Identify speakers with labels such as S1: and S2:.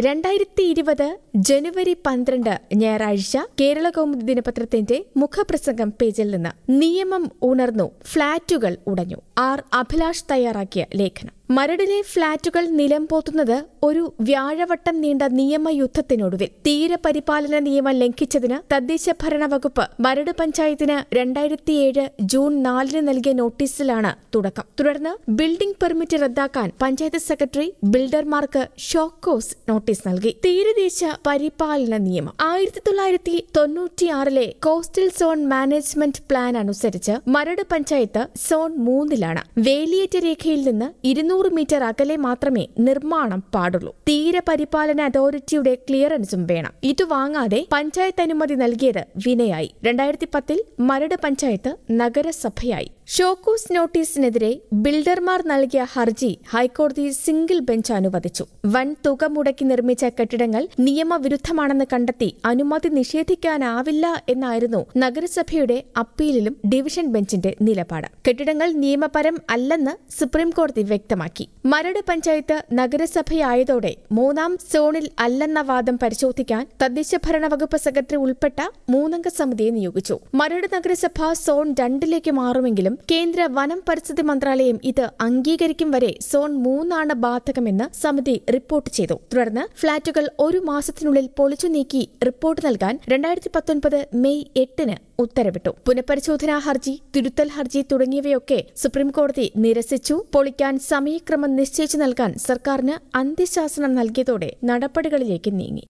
S1: രണ്ടായിരത്തി ഇരുപത് ജനുവരി പന്ത്രണ്ട് ഞായറാഴ്ച കേരള കൗമുദി ദിനപത്രത്തിന്റെ മുഖപ്രസംഗം പേജിൽ നിന്ന് നിയമം ഉണർന്നു ഫ്ളാറ്റുകൾ ഉടഞ്ഞു ആർ അഭിലാഷ് തയ്യാറാക്കിയ ലേഖനം മരടിലെ ഫ്ളാറ്റുകൾ നിലംപോത്തുന്നത് ഒരു വ്യാഴവട്ടം നീണ്ട നിയമയുദ്ധത്തിനൊടുവിൽ തീരപരിപാലന നിയമം ലംഘിച്ചതിന് തദ്ദേശ ഭരണ വകുപ്പ് മരട് പഞ്ചായത്തിന് രണ്ടായിരത്തിയേഴ് ജൂൺ നാലിന് നൽകിയ നോട്ടീസിലാണ് തുടക്കം തുടർന്ന് ബിൽഡിംഗ് പെർമിറ്റ് റദ്ദാക്കാൻ പഞ്ചായത്ത് സെക്രട്ടറി ബിൽഡർമാർക്ക് ഷോക്കോസ് നോട്ടീസ് നൽകി തീരദേശ പരിപാലന നിയമം ആയിരത്തി തൊള്ളായിരത്തി തൊണ്ണൂറ്റിയാറിലെ കോസ്റ്റൽ സോൺ മാനേജ്മെന്റ് പ്ലാൻ അനുസരിച്ച് മരട് പഞ്ചായത്ത് സോൺ മൂന്നിലാണ് വേലിയേറ്റ രേഖയിൽ നിന്ന് ഇരുന്നൂറ് മീറ്റർ അകലെ മാത്രമേ നിർമ്മാണം പാടുള്ളൂ തീരപരിപാലന അതോറിറ്റിയുടെ ക്ലിയറൻസും വേണം ഇത് വാങ്ങാതെ പഞ്ചായത്ത് അനുമതി നൽകിയത് വിനയായി രണ്ടായിരത്തി പത്തിൽ മരട് പഞ്ചായത്ത് നഗരസഭയായി ഷോക്കൂസ് നോട്ടീസിനെതിരെ ബിൽഡർമാർ നൽകിയ ഹർജി ഹൈക്കോടതി സിംഗിൾ ബെഞ്ച് അനുവദിച്ചു വൻ തുക മുടക്കി നിർമ്മിച്ച കെട്ടിടങ്ങൾ നിയമവിരുദ്ധമാണെന്ന് കണ്ടെത്തി അനുമതി നിഷേധിക്കാനാവില്ല എന്നായിരുന്നു നഗരസഭയുടെ അപ്പീലിലും ഡിവിഷൻ ബെഞ്ചിന്റെ നിലപാട് കെട്ടിടങ്ങൾ നിയമപരം അല്ലെന്ന് സുപ്രീംകോടതി വ്യക്തമാക്കി മരട് പഞ്ചായത്ത് നഗരസഭയായതോടെ മൂന്നാം സോണിൽ അല്ലെന്ന വാദം പരിശോധിക്കാൻ തദ്ദേശ ഭരണ വകുപ്പ് സെക്രട്ടറി ഉൾപ്പെട്ട മൂന്നംഗ സമിതിയെ നിയോഗിച്ചു മരട് നഗരസഭ സോൺ രണ്ടിലേക്ക് മാറുമെങ്കിലും കേന്ദ്ര വനം പരിസ്ഥിതി മന്ത്രാലയം ഇത് അംഗീകരിക്കും വരെ സോൺ മൂന്നാണ് ബാധകമെന്ന് സമിതി റിപ്പോർട്ട് ചെയ്തു തുടർന്ന് ഫ്ളാറ്റുകൾ ഒരു മാസത്തിനുള്ളിൽ പൊളിച്ചു നീക്കി റിപ്പോർട്ട് നൽകാൻ രണ്ടായിരത്തി പത്തൊൻപത് മെയ് എട്ടിന് ഉത്തരവിട്ടു പുനഃപരിശോധനാ ഹർജി തിരുത്തൽ ഹർജി തുടങ്ങിയവയൊക്കെ സുപ്രീംകോടതി നിരസിച്ചു പൊളിക്കാൻ സമയക്രമം നിശ്ചയിച്ചു നൽകാൻ സർക്കാരിന് അന്ത്യശാസനം നൽകിയതോടെ നടപടികളിലേക്ക് നീങ്ങി